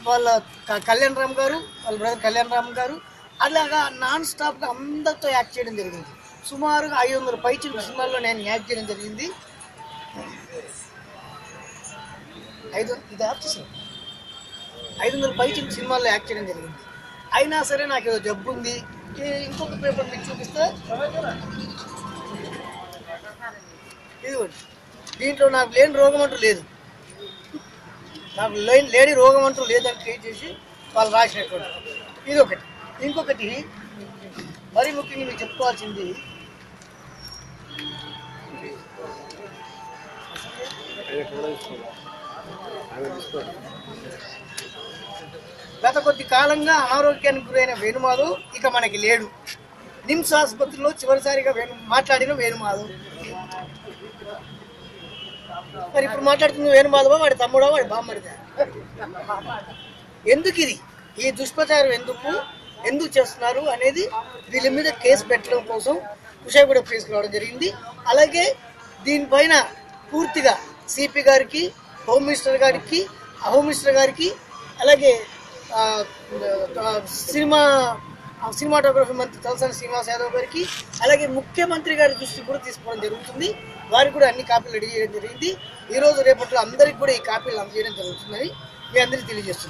వాళ్ళ క- కళ్యాణ్ రామ్ గారు వాళ్ళ బ్రదర్ కళ్యాణ్ రామ్ గారు అలాగా నాన్ స్టాప్గా అందరితో యాక్ట్ చేయడం జరిగింది సుమారుగా ఐదు వందల పైచిల సినిమాల్లో నేను యాక్ట్ చేయడం జరిగింది ఐదు ఇది యాప్ చేసాను ఐదు వందల పైచిల సినిమాల్లో యాక్ట్ చేయడం జరిగింది అయినా సరే నాకు ఏదో జబ్బు ఉంది ఈ ఇంకొక పేపర్ మీకు చూపిస్తే ఇదిగోండి దీంట్లో నాకు లేని రోగం అంటూ లేదు నాకు లేని లేని రోగం అంటూ లేదని ట్రీట్ చేసి వాళ్ళు రాసినటువంటి ఇది ఒకటి ఇంకొకటి మరి ముఖ్యంగా మీకు చెప్పుకోవాల్సింది గత కొద్ది కాలంగా అనారోగ్యానికి గురైన వేణుమాధవ్ ఇక మనకి లేడు నిమ్స్ ఆసుపత్రిలో చివరిసారిగా వేణు మాట్లాడిన వేణుమాధవ్ మరి ఇప్పుడు మాట్లాడుతున్న వేణుమాధవ వాడి తమ్ముడా వాడి బామ్మడిదా ఎందుకు ఇది ఈ దుష్ప్రచారం ఎందుకు ఎందుకు చేస్తున్నారు అనేది వీళ్ళ మీద కేసు పెట్టడం కోసం కుషాయిగూడ తీసుకురావడం జరిగింది అలాగే దీనిపైన పూర్తిగా సిపి గారికి హోమ్ మినిస్టర్ గారికి హోమ్ మినిస్టర్ గారికి అలాగే ఆ, ఆ, సినిమా ఆ, సినిమాటోగ్రఫీ మంత్రి తలసాని శ్రీనివాస్ యాదవ్ గారికి అలాగే ముఖ్యమంత్రి గారి దృష్టికి కూడా తీసుకోవడం జరుగుతుంది వారికి కూడా అన్ని కాపీలు రెడీ చేయడం జరిగింది ఈ రోజు రేపట్లో అందరికి కూడా ఈ కాపీలు అందజేయడం జరుగుతుందని మీ అందరికీ తెలియజేస్తుంది